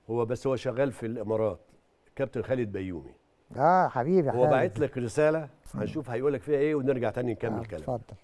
هو بس هو شغال في الامارات كابتن خالد بيومي اه حبيبي هو باعت لك رساله هنشوف هيقول لك فيها ايه ونرجع تاني نكمل آه كلام اتفضل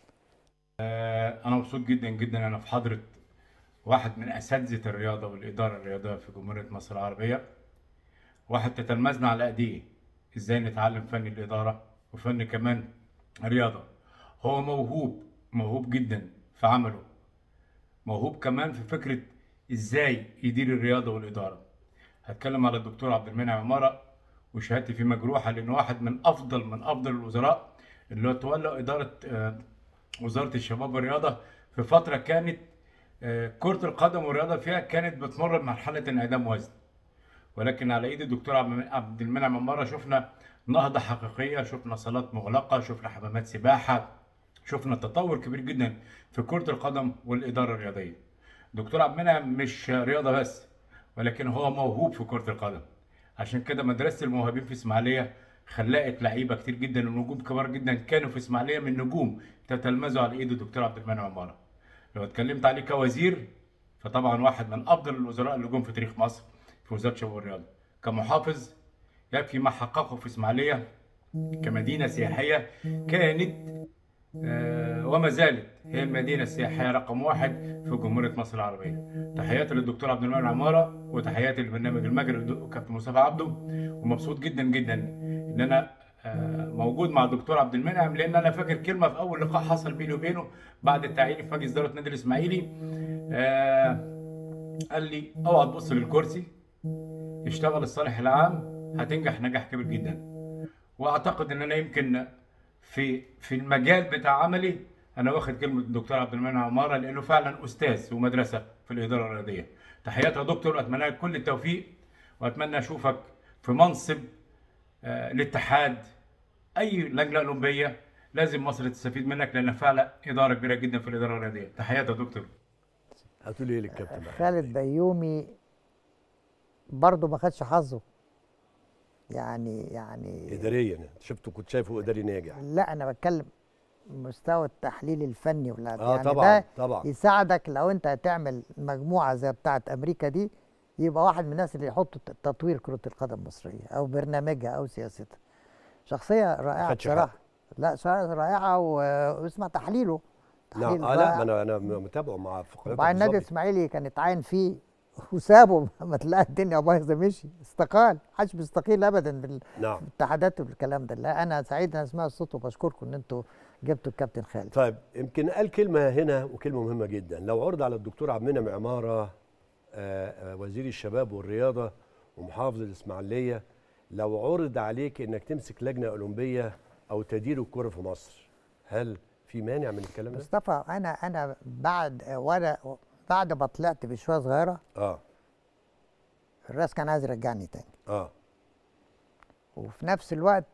أنا مبسوط جدا جدا أنا في حضرة واحد من أساتذة الرياضة والإدارة الرياضية في جمهورية مصر العربية واحد تتلمذنا على إيديه إزاي نتعلم فن الإدارة وفن كمان الرياضة هو موهوب موهوب جدا في عمله موهوب كمان في فكرة إزاي يدير الرياضة والإدارة هتكلم على الدكتور عبد المنعم عمارة وشهادتي فيه مجروحة لأنه واحد من أفضل من أفضل الوزراء اللي هو تولى إدارة آه، وزارة الشباب والرياضة في فترة كانت آه، كرة القدم والرياضة فيها كانت بتمر بمرحلة انعدام وزن ولكن على ايد الدكتور عبد عبد المنعم عمارة شفنا نهضة حقيقية شفنا صالات مغلقة شفنا حمامات سباحة شفنا تطور كبير جدا في كرة القدم والإدارة الرياضية دكتور عبد المنعم مش رياضة بس ولكن هو موهوب في كرة القدم عشان كده مدرسة الموهوبين في إسماعيلية خلقت لعيبة كتير جدا ونجوم كبار جدا كانوا في إسماعيلية من نجوم تتلمذوا على إيد الدكتور عبد المنعم عمارة لو اتكلمت عليه كوزير فطبعا واحد من أفضل الوزراء اللي جم في تاريخ مصر في وزارة الشباب والرياضة كمحافظ يكفي ما حققه في إسماعيلية كمدينة سياحية كانت آه، وما زالت هي المدينة السياحية رقم واحد في جمهورية مصر العربية تحياتي للدكتور عبد المنعم عمارة وتحياتي للبرنامج المجري كابتن مصطفى عبده ومبسوط جدا جدا ان انا آه، موجود مع الدكتور عبد المنعم لان انا فاكر كلمه في اول لقاء حصل بيني وبينه بعد التعيين في مجلس اداره النادي الاسماعيلي آه، قال لي اوعى تبص للكرسي اشتغل الصالح العام هتنجح نجاح كبير جدا واعتقد ان انا يمكن في في المجال بتاع عملي انا واخد كلمه الدكتور عبد المنعم عماره لانه فعلا استاذ ومدرسه في الاداره الرياضيه تحياتي يا دكتور واتمنى لك كل التوفيق واتمنى اشوفك في منصب آه، الاتحاد اي لجنه اولمبيه لازم مصر تستفيد منك لان فعلا اداره كبيره جدا في الاداره الرياضيه تحياتي يا دكتور هتقول ايه للكابتن بقى؟ خالد بيومي برضه ما خدش حظه يعني يعني اداريا شفته كنت شايفه اداري ناجح لا انا بتكلم مستوى التحليل الفني ولا اه يعني طبعا ده طبعا يساعدك لو انت هتعمل مجموعه زي بتاعه امريكا دي يبقى واحد من الناس اللي يحطوا ت- تطوير كره القدم المصريه او برنامجها او سياستها شخصيه رائعه خدش بصراحه لا شخصية رائعه و- واسمع تحليله نعم تحليل اه لا رائع. ما انا انا متابعه مع فقرات وبعدين النادي الاسماعيلي كان اتعين فيه وسابه ما تلاقي الدنيا بايظه مشي استقال محدش بيستقيل ابدا نعم بالاتحادات والكلام ده لا انا سعيد ان اسمع الصوت وبشكركم ان انتوا جبتوا الكابتن خالد طيب يمكن قال كلمه هنا وكلمه مهمه جدا لو عرض على الدكتور عبد المنعم عماره آه، آه، وزير الشباب والرياضه ومحافظ الاسماعيليه لو عرض عليك انك تمسك لجنه اولمبيه او تدير الكره في مصر هل في مانع من الكلام ده؟ مصطفى انا انا بعد وانا بعد ما طلعت بشويه صغيره اه الراس كان عايز يرجعني تاني اه وفي نفس الوقت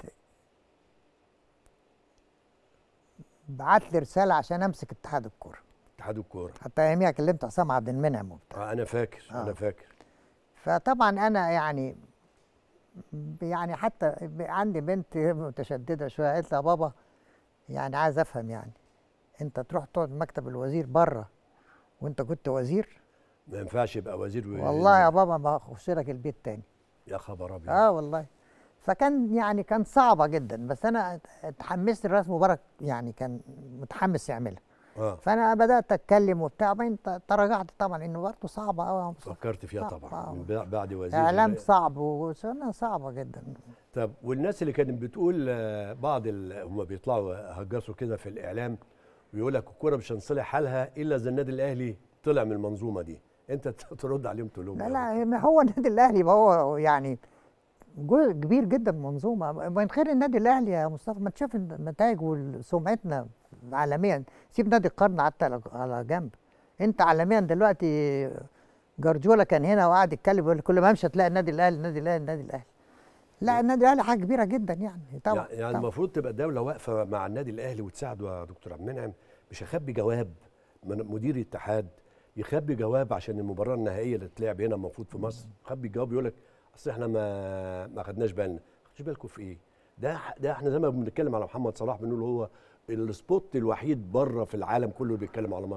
بعت لي رساله عشان امسك اتحاد الكوره اتحاد الكوره حتى اياميها كلمت حسام عبد المنعم وبتاع آه انا فاكر آه. انا فاكر فطبعا انا يعني يعني حتى عندي بنت متشدده شويه قالت لي يا بابا يعني عايز افهم يعني انت تروح تقعد مكتب الوزير بره وانت كنت وزير ما ينفعش يبقى وزير و- والله يا بابا ما اخش لك البيت تاني يا خبر ابيض اه والله فكان يعني كان صعبه جدا بس انا اتحمست الرئيس مبارك يعني كان متحمس يعملها اه فانا بدات اتكلم وبتاع بعدين ت- تراجعت طبعا انه برضه صعبه قوي فكرت فيها صعب، طبعا آه. من بع- بعد وزير اعلام ال- صعب وسنه صعبه جدا طب والناس اللي كانت بتقول آه، بعض ال- هم بيطلعوا هجسوا كده في الاعلام ويقول لك الكوره مش هنصلح حالها الا اذا النادي الاهلي طلع من المنظومه دي انت ترد عليهم تقول لهم لا إيه؟ لا ما هو النادي الاهلي ما هو يعني جزء كبير جدا من منظومه من خير النادي الاهلي يا مصطفى ما تشوف النتائج وسمعتنا عالميا سيب نادي القرن حتى على- على جنب انت عالميا دلوقتي جارجولا كان هنا وقعد يتكلم يقول كل ما امشي تلاقي النادي الاهلي النادي الاهلي النادي الاهلي لا النادي الاهلي حاجه كبيره جدا يعني طبعا يعني, يعني طبعا. المفروض تبقى الدوله واقفه مع النادي الاهلي وتساعده يا دكتور عبد المنعم مش هخبي جواب من مدير الاتحاد يخبي جواب عشان المباراه النهائيه اللي تلعب هنا المفروض في مصر خبي جواب يقول لك اصل احنا ما ما خدناش بالنا ما خدش بالكم في ايه ده ده احنا زي ما بنتكلم على محمد صلاح بنقول هو السبوت الوحيد بره في العالم كله اللي بيتكلم على مصر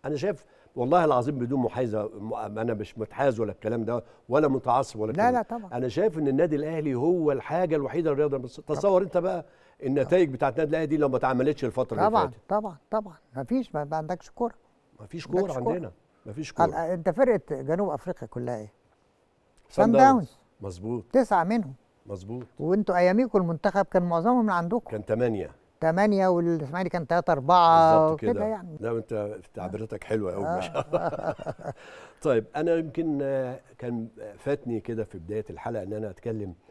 انا شايف والله العظيم بدون محايزه م- انا مش متحاز ولا الكلام ده ولا متعصب ولا لا الكلام لا ده. طبعا انا شايف ان النادي الاهلي هو الحاجه الوحيده الرياضه بس تصور انت بقى النتائج بتاعت النادي الاهلي دي لو ما اتعملتش الفتره اللي طبعا فاتت طبعا طبعا ما فيش ما ما عندكش كوره ما فيش عندكش كوره كورة. عندنا ما فيش قال- كوره انت فرقه جنوب افريقيا كلها ايه؟ سان سان داونز. داونز مظبوط تسعه منهم مظبوط وانتوا اياميكم المنتخب كان معظمهم من عندكم كان ثمانية ثمانيه والاسماعيلي كان ثلاثه اربعه بالظبط كده كده يعني لا انت تعبيراتك حلوه قوي ما شاء الله طيب انا يمكن آه، كان فاتني كده في بدايه الحلقه ان انا اتكلم